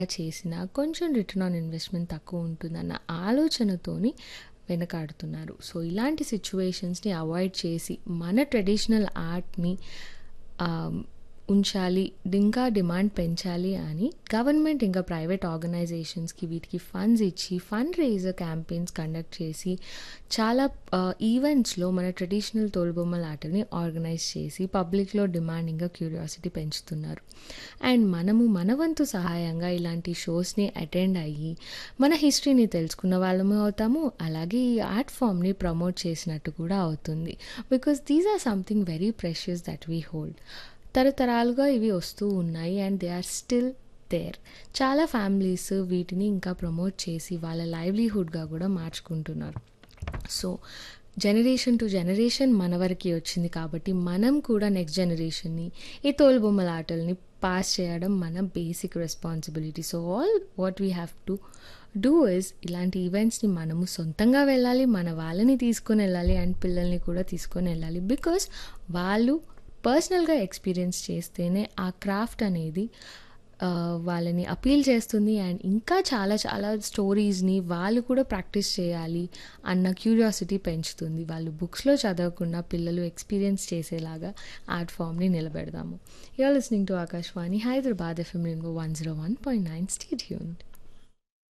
చేసినా కొంచెం return on investment తక్కువుంటుందన్న ఆలోచనతోని వెనకాడుతున్నారు. సో, ఇలాంటి సిట్యుయేషన్స్‌ని అవాయిడ్ చేసి మన ట్రెడిషనల్ ఆర్ట్‌ని ఆహ్, ఉంచాలి, ఇంకా డిమాండ్ పెంచాలి అని గవర్నమెంట్ ఇంకా ప్రైవేట్ ఆర్గనైజేషన్స్‌కి వీటికి ఫండ్స్ ఇచ్చి ఫండ్ రైజర్ క్యాంపెయిన్స్ కండక్ట్ చేసి చాలా ఆహ్, ఈవెంట్స్‌లో మన ట్రెడిషనల్ తోలుబొమ్మల ఆటని ఆర్గనైజ్ చేసి పబ్లిక్‌లో డిమాండ్ ఇంకా క్యూరియాసిటీ పెంచుతున్నారు. అండ్ మనము మన వంతు సహాయంగా ఇలాంటి షోస్‌ని అటెండ్ అయ్యి మన హిస్టరీని తెలుసుకున్న వాళ్ళము అవుతాము. అలాగే ఈ ఆర్ట్ ఫార్మ్‌ని ప్రమోట్ చేసినట్టు కూడా అవుతుంది. Because these are something very precious that we hold. తరతరాలుగా ఇవి వస్తూ ఉన్నాయి and they are still there. చాలా ఫ్యామిలీస్ వీటిని ఇంకా ప్రమోట్ చేసి వాళ్ళ లైవ్లీహుడ్‌గా కూడా మార్చుకుంటున్నారు. సో, జనరేషన్ టు జనరేషన్ మన వరకి వచ్చింది కాబట్టి మనం కూడా నెక్స్ట్ జనరేషన్‌ని ఈ తోలుబొమ్మల ఆటల్ని పాస్ చేయడం మన basic responsibility. So, all what we have to do is ఇలాంటి ఈవెంట్స్‌ని మనము సొంతంగా వెళ్ళాలి. మన వాళ్ళని తీసుకొనెళ్ళాలి అండ్ పిల్లల్ని కూడా తీసుకొనెళ్ళాలి. బికాజ్ వాళ్ళు పర్సనల్‌గా ఎక్స్‌పీరియన్స్ చేస్తేనే ఆ క్రాఫ్ట్ అనేది ఆహ్, వాళ్ళని అపీల్ చేస్తుంది అండ్ ఇంకా చాలా చాలా స్టోరీస్‌ని వాళ్ళు కూడా ప్రాక్టీస్ చేయాలి అన్న క్యూరియాసిటీ పెంచుతుంది. వాళ్ళు బుక్స్‌లో చదవకుండా పిల్లలు ఎక్స్‌పీరియన్స్ చేసేలాగా ఆర్ట్ ఫార్మ్‌ని నిలబెడదాము. You are listening to Akashvani Hyderabad FM rainbow 101.9 stay tuned.